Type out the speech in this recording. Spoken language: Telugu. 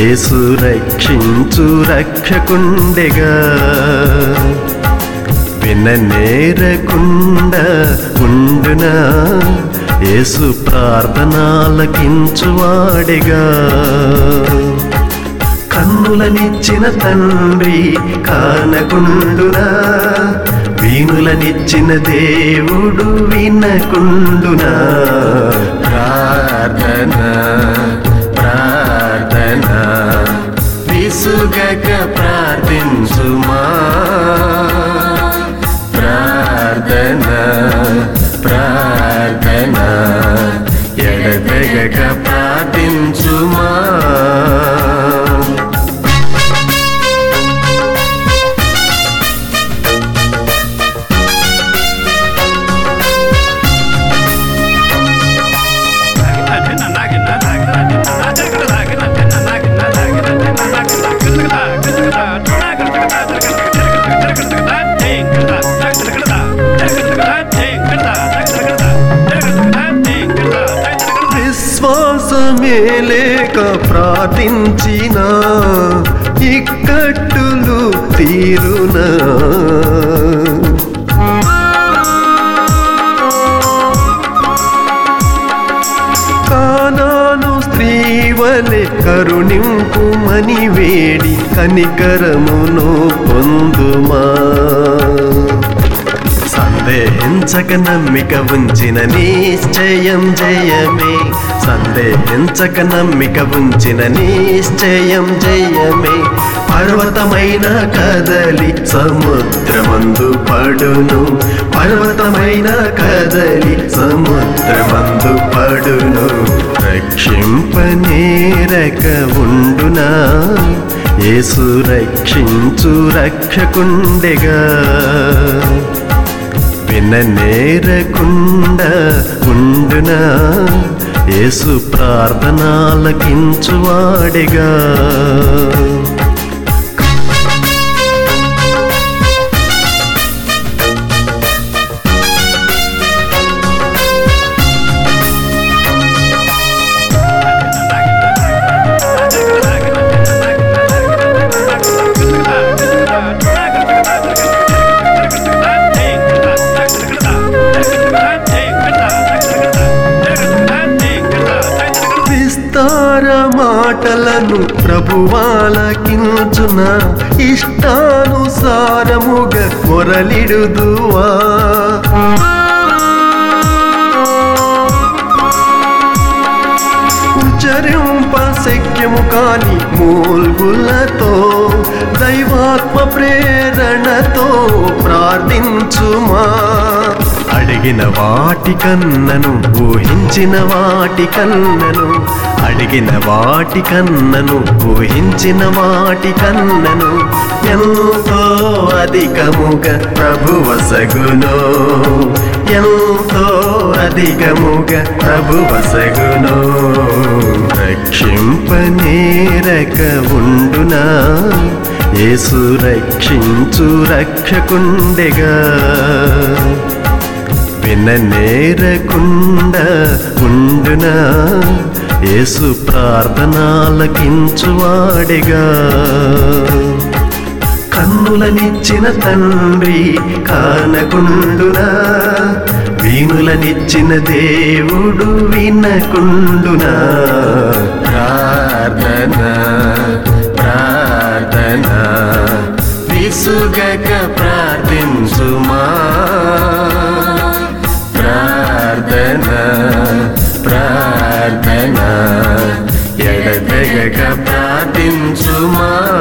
యేసు రక్షించు రక్షకుండెగా విననేరకుండా ఉండునా యేసు ప్రార్థనాలకించువాడిగా కన్నులనిచ్చిన తండ్రి కానకుండునా వీణులనిచ్చిన దేవుడు వినకుండునా ప్రార్థన ప్రార్థన విసుగక ప్రార్థించుమా ప్రార్థన ప్రార్థన ఎడతెగక ప్రార్థించుమా విశ్వాసమే లేక ప్రార్థించిన ఇక్కట్టులు తీరునా కానాను స్త్రీవలె కరుణింపుమని వేడి కనికరమును పొందుమా సందేహించక నమ్మిక ఉంచిన నిశ్చయం జయమే సందేహించక నమ్మిక ఉంచిన నిశ్చయం జయమే పర్వతమైన కదలి సముద్రమందు పడును పర్వతమైన కదలి సముద్రమందు పడును రక్షింపనేరక ఉండునా యేసు రక్షించు రక్షకుండెగా విననేరకుండా ఉండునా యేసు ప్రార్థనాలకించువాడిగా విస్తార మాటలను ప్రభువాలకించున ఇష్టానుసారముగా మొరలిడుదువా ఉచ్చరింప శక్యము కాని మూల్గులతో దైవాత్మ ప్రేరణతో ప్రార్థించుమా అడిగిన వాటి కన్నను ఊహించిన వాటి కన్నను అడిగిన వాటి కన్నను ఊహించిన వాటి కన్నను ఎంతో అధికముగా ప్రభువసగును ఎంతో అధికముగా ప్రభువసగును రక్షింపనేరక ఉండునా యేసు రక్షించు రక్షకుండెగా విననేరకుండా ఉండునా యేసు ప్రార్థనాలకించువాడిగా కన్నులనిచ్చిన తండ్రి కానకుండునా వీణులనిచ్చిన దేవుడు వినకుండునా ప్రార్థన ప్రార్థన విసుగక ప్రార్థించుమా ప్రార్థన ప్రార్థన ఎడతెగక ప్రార్థించుమా